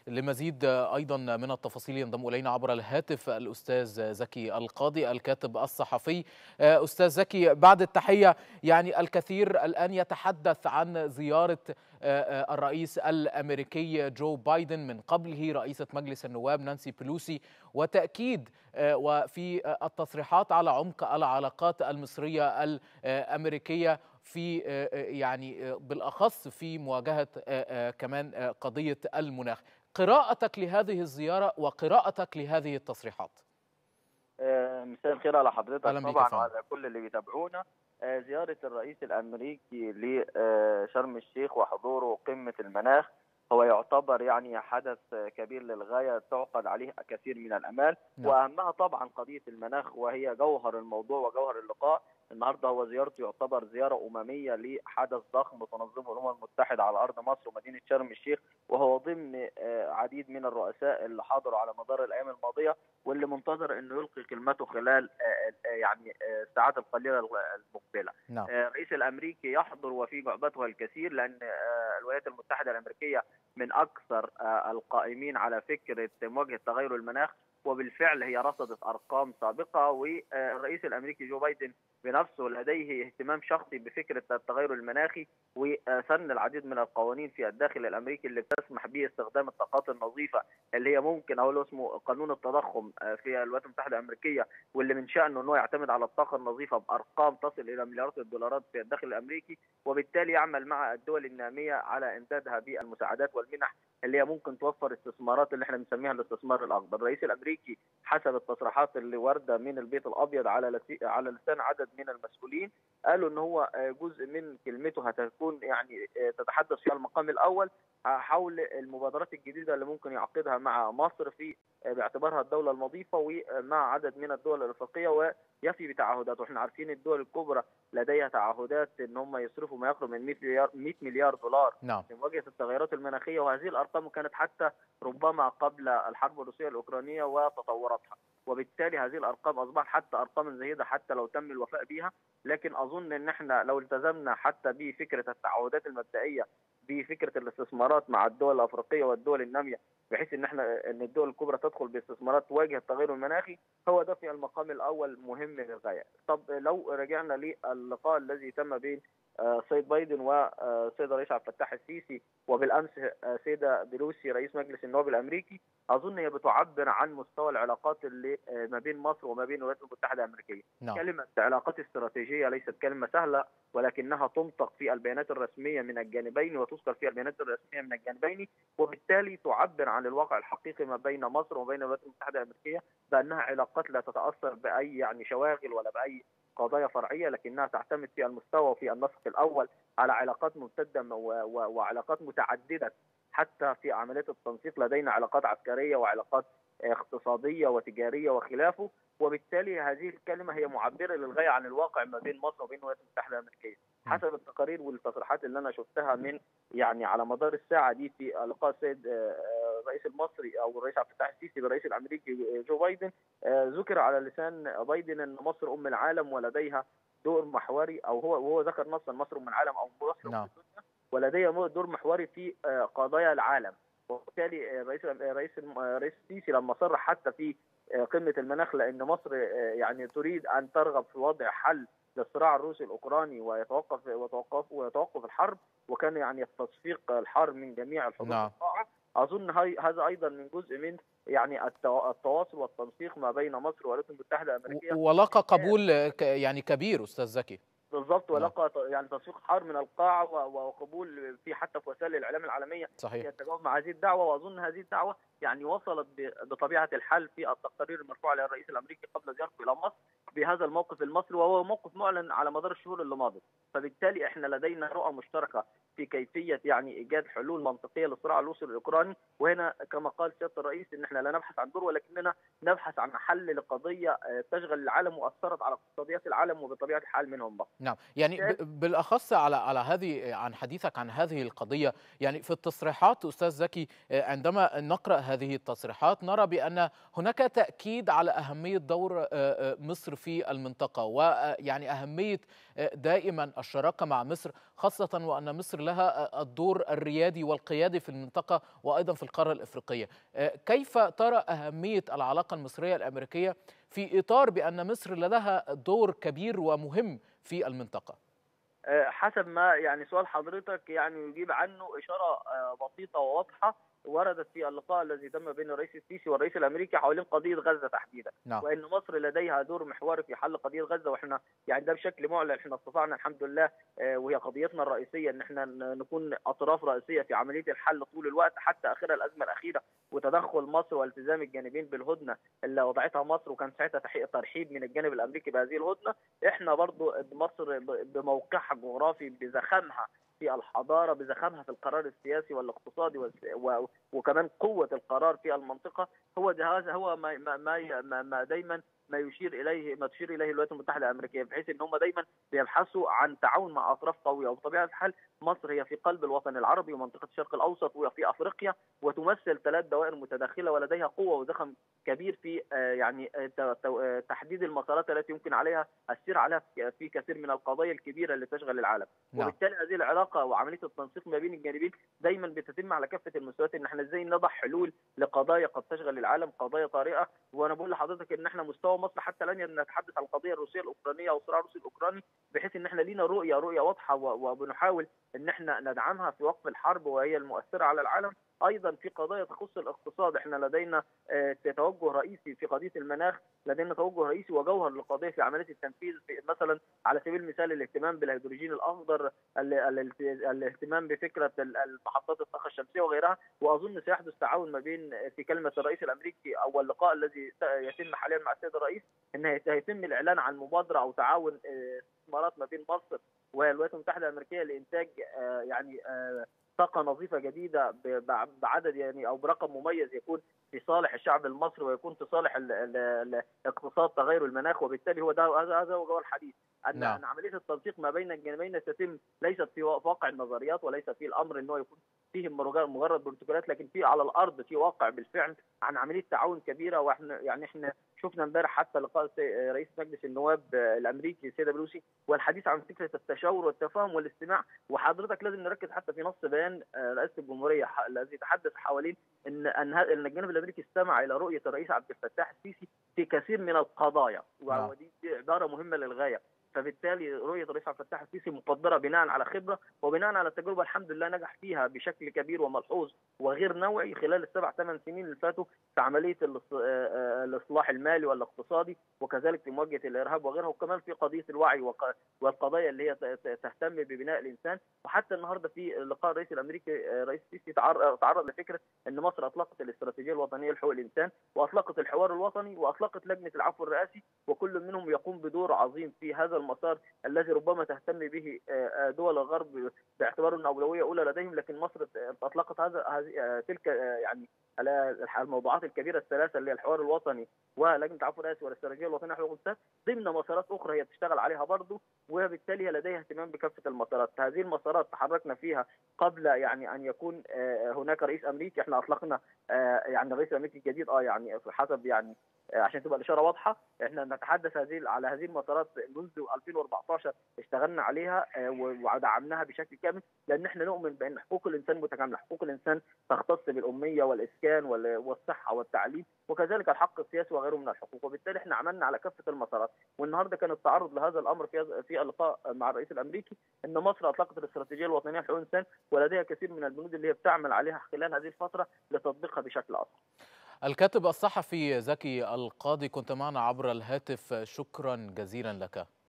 لمزيد أيضا من التفاصيل ينضم إلينا عبر الهاتف الأستاذ زكي القاضي الكاتب الصحفي أستاذ زكي بعد التحية يعني الكثير الآن يتحدث عن زيارة الرئيس الأمريكي جو بايدن من قبله رئيسة مجلس النواب نانسي بلوسي وتأكيد وفي التصريحات على عمق العلاقات المصرية الأمريكية في يعني بالأخص في مواجهة كمان قضية المناخ قراءتك لهذه الزيارة وقراءتك لهذه التصريحات مساء الخير على حضرتك طبعا وعلى كل اللي بيتابعونا زيارة الرئيس الأمريكي لشرم الشيخ وحضوره قمة المناخ هو يعتبر يعني حدث كبير للغاية تعقد عليه كثير من الأمال نعم. وأهمها طبعا قضية المناخ وهي جوهر الموضوع وجوهر اللقاء النهارده هو زيارته يعتبر زياره امميه لحدث ضخم تنظمه الامم المتحده على ارض مصر ومدينه شرم الشيخ وهو ضمن عديد من الرؤساء اللي حضروا على مدار الايام الماضيه واللي منتظر انه يلقي كلمته خلال يعني الساعات القليله المقبله. نعم. الرئيس الامريكي يحضر وفي جعبته الكثير لان الولايات المتحده الامريكيه من اكثر القائمين على فكره مواجهه تغير المناخ وبالفعل هي رصدت ارقام سابقه والرئيس الامريكي جو بايدن بنفسه لديه اهتمام شخصي بفكره التغير المناخي وسن العديد من القوانين في الداخل الامريكي اللي بتسمح باستخدام الطاقات النظيفه اللي هي ممكن او اسمه قانون التضخم في الولايات المتحده الامريكيه واللي من شانه انه يعتمد على الطاقه النظيفه بارقام تصل الى مليارات الدولارات في الداخل الامريكي وبالتالي يعمل مع الدول الناميه على امدادها بالمساعدات والمنح اللي هي ممكن توفر استثمارات اللي احنا بنسميها الاستثمار الاخضر، الرئيس الامريكي حسب التصريحات اللي وارده من البيت الابيض على على لسان عدد من المسؤولين قالوا ان هو جزء من كلمته هتكون يعني تتحدث فيها المقام الاول حول المبادرات الجديده اللي ممكن يعقدها مع مصر في باعتبارها الدوله المضيفه ومع عدد من الدول الافريقيه ويفي بتعهدات واحنا عارفين الدول الكبرى لديها تعهدات ان هم يصرفوا ما يقرب من 100 مليار 100 مليار دولار نعم. في مواجهه التغيرات المناخيه وهذه الارقام كانت حتى ربما قبل الحرب الروسيه الاوكرانيه وتطوراتها وبالتالي هذه الارقام اصبحت حتى ارقام زهيده حتى لو تم الوفاء بها لكن اظن ان احنا لو التزمنا حتى بفكره التعهدات المبدئيه بفكره الاستثمارات مع الدول الافريقيه والدول الناميه بحيث ان احنا ان الدول الكبرى تدخل باستثمارات تواجه التغير المناخي هو ده في المقام الاول مهم للغايه. طب لو رجعنا للقاء الذي تم بين سيد بايدن وسيد الرئيس عبد الفتاح السيسي وبالامس سيده بلوسي رئيس مجلس النواب الامريكي اظن هي بتعبر عن مستوى العلاقات اللي ما بين مصر وما بين الولايات المتحده الامريكيه. نعم. كلمه علاقات استراتيجيه ليست كلمه سهله ولكنها تنطق في البيانات الرسميه من الجانبين وتذكر في البيانات الرسميه من الجانبين وبالتالي تعبر عن الواقع الحقيقي ما بين مصر وبين الولايات المتحده الامريكيه بانها علاقات لا تتاثر باي يعني شواغل ولا باي قضايا فرعيه لكنها تعتمد في المستوى وفي النسق الاول على علاقات ممتده وعلاقات متعدده حتى في عمليه التنسيق لدينا علاقات عسكريه وعلاقات اقتصاديه وتجاريه وخلافه وبالتالي هذه الكلمه هي معبره للغايه عن الواقع ما بين مصر وبين الولايات المتحده الامريكيه حسب التقارير والتصريحات اللي انا شفتها من يعني على مدار الساعه دي في لقاء السيد الرئيس المصري او الرئيس عبد الفتاح السيسي بالرئيس الامريكي جو بايدن ذكر على لسان بايدن ان مصر ام العالم ولديها دور محوري او هو وهو ذكر نصا مصر ام العالم او مصر نعم. ولديها دور محوري في قضايا العالم وبالتالي رئيس رئيس رئيس السيسي لما صرح حتى في قمه المناخ لان مصر يعني تريد ان ترغب في وضع حل للصراع الروسي الاوكراني ويتوقف ويتوقف ويتوقف الحرب وكان يعني تصفيق الحرب من جميع الحدود نعم. القاعه اظن هاي هذا ايضا من جزء من يعني التواصل والتنسيق ما بين مصر والولايات المتحده الامريكيه ولقى قبول يعني كبير استاذ زكي بالضبط ولقى يعني تصفيق حار من القاعه وقبول في حتى في وسائل الاعلام العالميه صحيح في التجاوب مع هذه الدعوه واظن هذه الدعوه يعني وصلت بطبيعه الحال في التقارير المرفوعه للرئيس الامريكي قبل زيارته الى مصر بهذا الموقف المصري وهو موقف معلن على مدار الشهور اللي ماضت فبالتالي احنا لدينا رؤى مشتركه في كيفيه يعني ايجاد حلول منطقيه للصراع الروسي الاوكراني وهنا كما قال سياده الرئيس ان احنا لا نبحث عن دور ولكننا نبحث عن حل لقضيه تشغل العالم واثرت على اقتصاديات العالم وبطبيعه الحال منهم مصر. نعم يعني بالاخص على على هذه عن حديثك عن هذه القضيه يعني في التصريحات استاذ زكي عندما نقرا هذه التصريحات نرى بأن هناك تأكيد على أهمية دور مصر في المنطقة ويعني أهمية دائما الشراكة مع مصر خاصة وأن مصر لها الدور الريادي والقيادي في المنطقة وأيضا في القارة الإفريقية كيف ترى أهمية العلاقة المصرية الأمريكية في إطار بأن مصر لديها دور كبير ومهم في المنطقة حسب ما يعني سؤال حضرتك يعني يجيب عنه إشارة بسيطة وواضحة وردت في اللقاء الذي تم بين الرئيس السيسي والرئيس الامريكي حوالين قضيه غزه تحديدا نعم. وان مصر لديها دور محوري في حل قضيه غزه واحنا يعني ده بشكل معلن احنا استطعنا الحمد لله وهي قضيتنا الرئيسيه ان احنا نكون اطراف رئيسيه في عمليه الحل طول الوقت حتى اخر الازمه الاخيره وتدخل مصر والتزام الجانبين بالهدنه اللي وضعتها مصر وكان ساعتها تحقيق ترحيب من الجانب الامريكي بهذه الهدنه احنا برضو مصر بموقعها الجغرافي بزخمها في الحضاره بزخمها في القرار السياسي والاقتصادي و... وكمان قوه القرار في المنطقه هو هذا هو ما ما ما, ما دايما ما يشير اليه ما تشير اليه الولايات المتحده الامريكيه بحيث ان هم دايما بيبحثوا عن تعاون مع اطراف قويه وبطبيعه الحال مصر هي في قلب الوطن العربي ومنطقه الشرق الاوسط وفي افريقيا وتمثل ثلاث دوائر متداخله ولديها قوه وزخم كبير في يعني تحديد المسارات التي يمكن عليها السير عليها في كثير من القضايا الكبيره اللي تشغل العالم نعم. وبالتالي هذه العلاقه وعمليه التنسيق ما بين الجانبين دايما بتتم على كافه المستويات ان احنا ازاي نضع حلول لقضايا قد تشغل العالم قضايا طارئه وانا بقول لحضرتك ان احنا مستوى مصر حتى لن نتحدث عن القضيه الروسيه الاوكرانيه او الصراع الروسي الاوكراني بحيث ان احنا لينا رؤيه رؤيه واضحه وبنحاول ان احنا ندعمها في وقف الحرب وهي المؤثره على العالم ايضا في قضايا تخص الاقتصاد احنا لدينا توجه رئيسي في قضيه المناخ لدينا توجه رئيسي وجوهر للقضيه في عمليه التنفيذ في مثلا على سبيل المثال الاهتمام بالهيدروجين الاخضر الاهتمام بفكره محطات الطاقه الشمسيه وغيرها واظن سيحدث تعاون ما بين في كلمه الرئيس الامريكي او اللقاء الذي يتم حاليا مع السيد الرئيس ان هيتم الاعلان عن مبادره او تعاون استثمارات ما بين مصر والولايات المتحده الامريكيه لانتاج يعني طاقه نظيفه جديده بعدد يعني او برقم مميز يكون في صالح الشعب المصري ويكون في صالح الاقتصاد تغير المناخ وبالتالي هو ده هذا هذا هو جوهر الحديث ان نعم. ان عمليه التنسيق ما بين الجانبين ستتم ليست في واقع النظريات وليس في الامر ان هو يكون فيه مجرد بروتوكولات لكن في على الارض في واقع بالفعل عن عمليه تعاون كبيره واحنا يعني احنا شفنا امبارح حتى لقاء رئيس مجلس النواب الامريكي السيده بلوسي والحديث عن فكره التشاور والتفاهم والاستماع وحضرتك لازم نركز حتى في نص بيان رئاسه الجمهوريه الذي يتحدث حوالين ان ان ان الجانب الامريكي استمع الى رؤيه الرئيس عبد الفتاح السيسي في كثير من القضايا ودي عباره مهمه للغايه فبالتالي رؤيه الرئيس عبد الفتاح السيسي مقدره بناء على خبره وبناء على التجربه الحمد لله نجح فيها بشكل كبير وملحوظ وغير نوعي خلال السبع ثمان سنين اللي فاتوا في عمليه الاصلاح المالي والاقتصادي وكذلك في مواجهه الارهاب وغيرها وكمان في قضيه الوعي والقضايا اللي هي تهتم ببناء الانسان وحتى النهارده في لقاء الرئيس الامريكي الرئيس السيسي تعرض لفكره ان مصر اطلقت الاستراتيجيه الوطنيه لحقوق الانسان واطلقت الحوار الوطني واطلقت لجنه العفو الرئاسي وكل منهم يقوم بدور عظيم في هذا المسار الذي ربما تهتم به دول الغرب باعتباره انه اولويه اولى لديهم لكن مصر اطلقت هذا تلك يعني الموضوعات الكبيره الثلاثه اللي هي الحوار الوطني ولجنه العفو الرئاسي والاستراتيجيه الوطنيه لحقوق الانسان ضمن مسارات اخرى هي بتشتغل عليها برضه وبالتالي لديها اهتمام بكافه المسارات هذه المسارات تحركنا فيها قبل يعني ان يكون هناك رئيس امريكي احنا اطلقنا يعني الرئيس الامريكي الجديد اه يعني حسب يعني عشان تبقى الاشاره واضحه احنا نتحدث هذه على هذه المسارات منذ 2014 اشتغلنا عليها ودعمناها بشكل كامل لان احنا نؤمن بان حقوق الانسان متكامله، حقوق الانسان تختص بالاميه والاسكان والصحه والتعليم وكذلك الحق السياسي وغيره من الحقوق وبالتالي احنا عملنا على كافه المسارات والنهارده كان التعرض لهذا الامر في في اللقاء مع الرئيس الامريكي ان مصر اطلقت الاستراتيجيه الوطنيه لحقوق الانسان ولديها كثير من البنود اللي هي بتعمل عليها خلال هذه الفتره لتطبيقها بشكل اسرع. الكاتب الصحفي زكي القاضي كنت معنا عبر الهاتف شكرا جزيلا لك